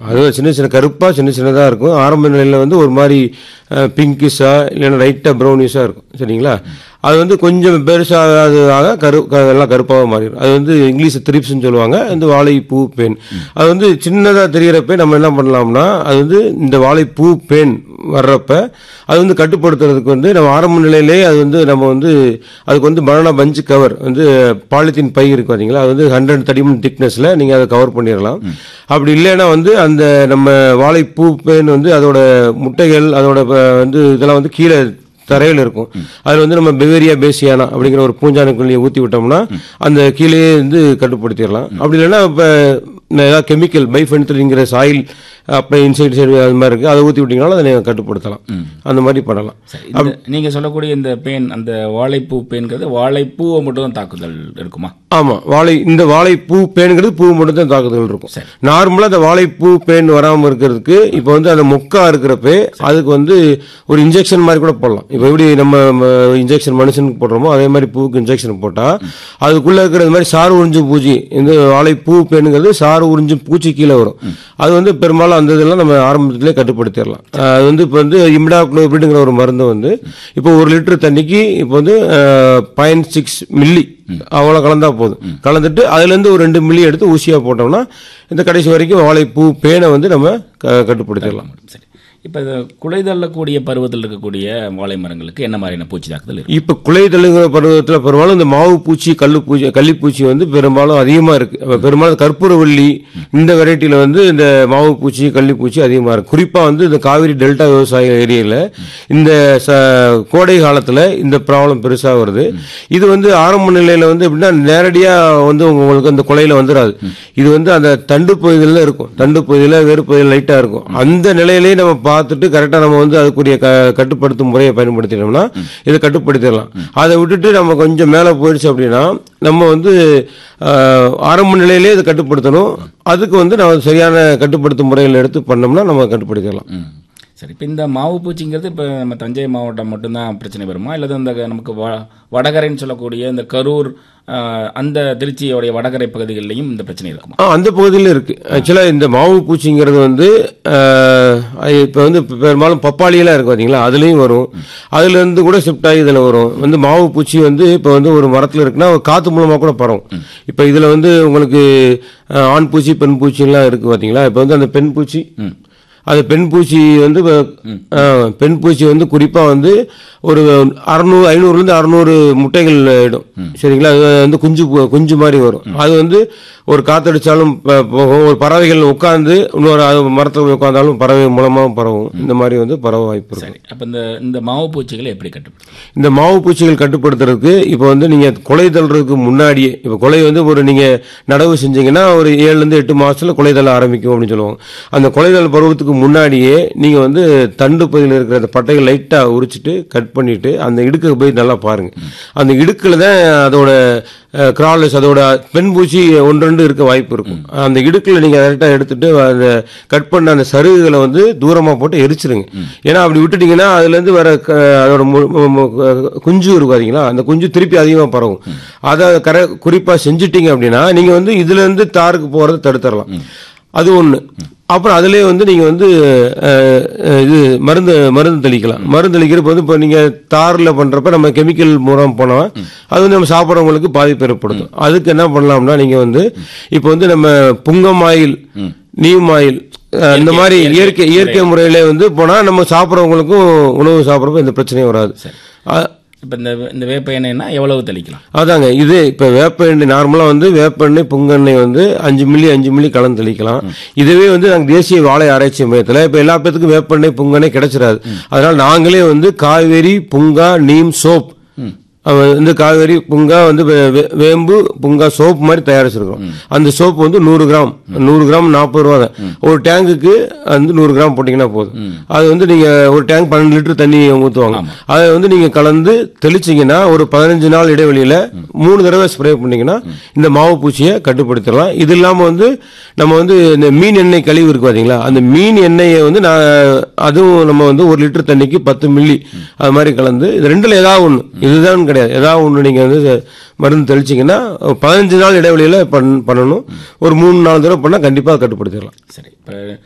அது சின்ன சின்ன கருப்பாக சின்ன சின்னதாக இருக்கும் ஆரம்ப நிலையில் வந்து ஒரு மாதிரி பிங்கிஷாக இல்லைன்னா லைட்டாக ப்ரௌனிஷாக இருக்கும் சரிங்களா அது வந்து கொஞ்சம் பெருசாக கரு க- எல்லாம் கருப்பாக மாறிடும் அது வந்து இங்கிலீஷ் த்ரிப்ஸ்னு சொல்லுவாங்க இந்த வாழைப்பூ பேன் அது வந்து சின்னதாக தெரிகிறப்ப நம்ம என்ன பண்ணலாம்னா அது வந்து இந்த வாழைப்பூ பேன் வர்றப்ப அது வந்து கட்டுப்படுத்துறதுக்கு வந்து நம்ம ஆரம்ப நிலையிலே அது வந்து நம்ம வந்து அதுக்கு வந்து பனானா பஞ்சு கவர் வந்து பாலித்தீன் பை இருக்கு பார்த்தீங்களா அது வந்து ஹண்ட்ரட் தடிமன் திக்னஸில் நீங்கள் அதை கவர் பண்ணிடலாம் அப்படி இல்லைன்னா வந்து அந்த நம்ம வாழைப்பூ பேன் வந்து அதோட முட்டைகள் அதோட ப- வந்து இதெல்லாம் வந்து கீழே தரையில் இருக்கும் அதில் வந்து நம்ம பெவேரியா பேசியானா அப்படிங்கிற ஒரு பூஞ்சானுக்குள்ளியை ஊற்றி விட்டோம்னா அந்த கீழே வந்து கட்டுப்படுத்திடலாம் அப்படி இல்லைன்னா இப்போ ஏதாவது கெமிக்கல் பைஃபென்த்ரிங்கிற சாயில் அப்போ இன்சைட் சைடு அது மாதிரி இருக்குது அதை ஊற்றி விட்டிங்கனாலும் அதை நீங்கள் கட்டுப்படுத்தலாம் அந்த மாதிரி பண்ணலாம் சரி இந்த நீங்க சொல்லக்கூடிய இந்த பேன் அந்த வாழைப்பூ பேன்கிறது வாழைப்பூவை மட்டும் தான் தாக்குதல் இருக்குமா ஆமாம் வாழை இந்த வாழைப்பூ பேனுங்கிறது பூ மட்டும் தான் தாக்குதல் இருக்கும் நார்மலாக அந்த வாழைப்பூ பேன் வராமல் இருக்கிறதுக்கு இப்போ வந்து அந்த மொக்கா இருக்கிறப்ப அதுக்கு வந்து ஒரு இன்ஜெக்ஷன் மாதிரி கூட போடலாம் இப்போ எப்படி நம்ம இன்ஜெக்ஷன் மனுஷனுக்கு போடுறோமோ அதே மாதிரி பூவுக்கு இன்ஜெக்ஷன் போட்டால் அதுக்குள்ளே இருக்கிறது மாதிரி சாறு உறிஞ்சும் பூச்சி இந்த வாழைப்பூ பேனுங்கிறது சாறு உறிஞ்சும் பூச்சி கீழே வரும் அது வந்து பெரும்பாலும் அந்த இதெல்லாம் நம்ம ஆரம்பத்திலே கட்டுப்படுத்திடலாம் அஹ் அது வந்து இப்போ வந்து இம்டாக்ளோபிடுங்கிற ஒரு மருந்து வந்து இப்போ ஒரு லிட்டர் தண்ணிக்கு இப்போ வந்து பாயிண்ட் சிக்ஸ் மில்லி அவ்வளோ கலந்தா போதும் கலந்துட்டு அதுலேருந்து ஒரு ரெண்டு மில்லி எடுத்து ஊசியாக போட்டோம்னா இந்த கடைசி வரைக்கும் வாழைப்பூ பேனை வந்து நம்ம க- கட்டுப்படுத்திடலாம் சரி இப்போ இந்த குலை தள்ளக்கூடிய பருவத்தில் இருக்கக்கூடிய வாழை மரங்களுக்கு என்ன மாதிரியான பூச்சி தாக்குதல் இருக்கு இப்போ குலை தள்ளுங்கிற பருவத்தில் பெரும்பாலும் இந்த மாவு பூச்சி கல்லு பூச்சி கள்ளிப்பூச்சி வந்து பெரும்பாலும் அதிகமாக இருக்கு அப்ப பெரும்பாலும் கற்பூரவள்ளி இந்த வெரைட்டியில் வந்து இந்த மாவு பூச்சி கள்ளிப்பூச்சி அதிகமாக இருக்கு குறிப்பாக வந்து இந்த காவிரி டெல்டா விவசாய ஏரியாவில் இந்த ச கோடை காலத்தில் இந்த ப்ராப்ளம் பெருசாக வருது இது வந்து ஆரம்ப நிலையில் வந்து எப்படின்னா நேரடியாக வந்து உங்களுக்கு அந்த கொலையில் வந்துடாது இது வந்து அந்த தண்டு பகுதியில் இருக்கும் தண்டு பகுதியில் வேறு பகுதியில் லைட்டாக இருக்கும் அந்த நிலையிலேயே நம்ம பார்த்துட்டு கரெக்டாக நம்ம வந்து அதுக்குரிய க கட்டுப்படுத்தும் முறையை பயன்படுத்தினோம்னா இதை கட்டுப்படுத்திடலாம் அதை விட்டுட்டு நம்ம கொஞ்சம் மேலே போயிடுச்சு அப்படின்னா நம்ம வந்து ஆஹ், ஆரம்ப நிலையிலே இதை கட்டுப்படுத்தணும் அதுக்கு வந்து நம்ம சரியான கட்டுப்படுத்தும் முறையில் எடுத்து பண்ணோம்னா நம்ம கட்டுப்படுத்திடலாம் ம். சரி இப்போ இந்த மாவு பூச்சிங்கிறது இப்போ நம்ம தஞ்சை மாவட்டம் மட்டும்தான் பிரச்சனை வருமா அல்லது அந்த நமக்கு வ வடகரைன்னு சொல்லக்கூடிய இந்த கரூர் ஆஹ், அந்த திருச்சியோடைய வடகரை பகுதிகளிலையும் இந்த பிரச்சனை இருக்குமா ஆ அந்த பகுதியில் இருக்கு ஆக்சுவலாக இந்த மாவு பூச்சிங்கிறது வந்து இப்போ வந்து இப்ப பெரும்பாலும் பப்பாளியெல்லாம் இருக்கு பார்த்தீங்களா அதுலேயும் வரும் அதுலேருந்து கூட ஷிஃப்ட் ஆகி இதில் வரும் வந்து மாவு பூச்சி வந்து இப்போ வந்து ஒரு மரத்தில் இருக்குன்னா காற்று மூலமாக கூட பரவும் இப்போ இதில் வந்து உங்களுக்கு அஹ், ஆண் பூச்சி பெண் பூச்சிலாம் இருக்கு பார்த்தீங்களா இப்போ வந்து அந்த பெண் பூச்சி அது பெண் பூச்சி வந்து ஆ, பெண் பூச்சி வந்து குறிப்பாக வந்து ஒரு அறநூறு ஐநூறுலேருந்து அறநூறு முட்டைகள் இடும் சரிங்களா அது வந்து குஞ்சு போ- குஞ்சு மாதிரி வரும் அது வந்து ஒரு காத்தடிச்சாலும் ப- போகும் ஒரு பறவைகள் உட்காந்து இன்னொரு அது மரத்தில் உட்காந்தாலும் பறவை மூலமாக பரவும் இந்த மாதிரி வந்து பரவ வாய்ப்பு இருக்கும் சரி அப்போ இந்த இந்த மாவு பூச்சிகளை எப்படி கட்டுப்படுத்தும் இந்த மாவு பூச்சிகள் கட்டுப்படுத்துறதுக்கு இப்போ வந்து நீங்க கொலை தள்ளுறதுக்கு முன்னாடியே இப்போ கொலை வந்து ஒரு நீங்க நடவு செஞ்சீங்கன்னா ஒரு ஏழுல இருந்து எட்டு மாசத்துல கொலை தள்ள ஆரம்பிக்கும் அப்படின்னு சொல்லுவாங்க அந்த கொலை தள்ள பருவத்துக்கு முன்னாடியே நீங்க வந்து தண்டு பகுதியில் இருக்கிற அந்த பட்டைகள் லைட்டா உரிச்சிட்டு கட் பண்ணிட்டு அந்த இடுக்கு போய் நல்லா பாருங்க அந்த இடுக்குல தான் அதோட கிராலஸ் அதோட பெண் பூச்சி ஒன்று ரெண்டு இருக்க வாய்ப்பு இருக்கும் அந்த இடுக்குல நீங்க கரெக்டாக எடுத்துட்டு அந்த கட் பண்ண அந்த சருகுகளை வந்து தூரமா போட்டு எரிச்சிருங்க ஏன்னா அப்படி விட்டுட்டீங்கன்னா அதுல இருந்து வர க- அதோட மு- மு- மு- குஞ்சு இருக்கும் பாத்தீங்களா அந்த குஞ்சு திருப்பி அதிகமாக பரவும் அதை கர குறிப்பா செஞ்சுட்டீங்க அப்படின்னா நீங்க வந்து இதுல இருந்து தாருக்கு போறதை தடுத்துடலாம் அது ஒண்ணு அப்புறம் அதுலயே வந்து நீங்க வந்து அஹ், அஹ், இது மருந்து மருந்து தெளிக்கலாம் மருந்து தெளிக்கிறப்ப வந்து இப்போ நீங்க தாரில் பண்றப்ப நம்ம கெமிக்கல் மூலம் போனா அது வந்து நம்ம சாப்பிட்றவங்களுக்கு பாதிப்பு ஏற்படுத்தும் அதுக்கு என்ன பண்ணலாம்னா நீங்க வந்து இப்போ வந்து நம்ம புங்கம் ஆயில் நீம் ஆயில் அஹ், இந்த மாதிரி இயற்கை இயற்கை முறையில வந்து போனா நம்ம சாப்பிட்றவங்களுக்கும் உணவு சாப்பிட்றப்ப எந்த பிரச்சனையும் வராது அஹ், இப்போ இந்த இந்த வேப்ப எண்ணெய்னா எவ்வளவு தெளிக்கலாம் அதாங்க இது இப்போ வேப்ப எண்ணெய் நார்மலாக வந்து வேப்ப எண்ணெய் புங்கெண்ணெய் வந்து அஞ்சு மில்லி அஞ்சு மில்லி கலந்து தெளிக்கலாம் இதுவே வந்து நாங்கள் தேசிய வாழை ஆராய்ச்சி மையத்தில் இப்போ எல்லா பேத்துக்கும் வேப்பெண்ணெய் புங்கெண்ணெய் கிடைச்சிடாது அதனால நாங்களே வந்து காவேரி புங்கா நீம் சோப் அவன் வந்து காவேரி புங்கா வந்து வே- வே- வேம்பு புங்கா சோப் மாதிரி தயாரிச்சிருக்கோம் அந்த சோப் வந்து நூறு கிராம் நூறு கிராம் நாற்பது ரூபா தான் ஒரு டேங்குக்கு வந்து நூறு கிராம் போட்டிங்கன்னா போதும் அது வந்து நீங்க ஒரு டேங்க் பன்னெண்டு லிட்டர் தண்ணி ஊற்றுவாங்க அதை வந்து நீங்க கலந்து தெளிச்சீங்கன்னா ஒரு பதினஞ்சு நாள் இடைவெளியில மூணு தடவை ஸ்ப்ரே பண்ணீங்கன்னா இந்த மாவு பூச்சியை கட்டுப்படுத்திடலாம் இது இல்லாம வந்து நம்ம வந்து இந்த மீன் எண்ணெய் கழிவு இருக்கு பாத்தீங்களா அந்த மீன் எண்ணெயை வந்து நான் அதுவும் நம்ம வந்து ஒரு லிட்டர் தண்ணிக்கு பத்து மில்லி அது மாதிரி கலந்து இது ரெண்டுல ஏதாவது ஒன்று இதுதான் கிடையாது ஏதாவது ஒன்று நீங்க வந்து மருந்து தெளிச்சீங்கன்னா பதினஞ்சு நாள் இடைவெளியில பண் பண்ணணும் ஒரு மூணு நாலு தடவை பண்ணா கண்டிப்பா கட்டுப்படுத்திடலாம் சரி இப்போ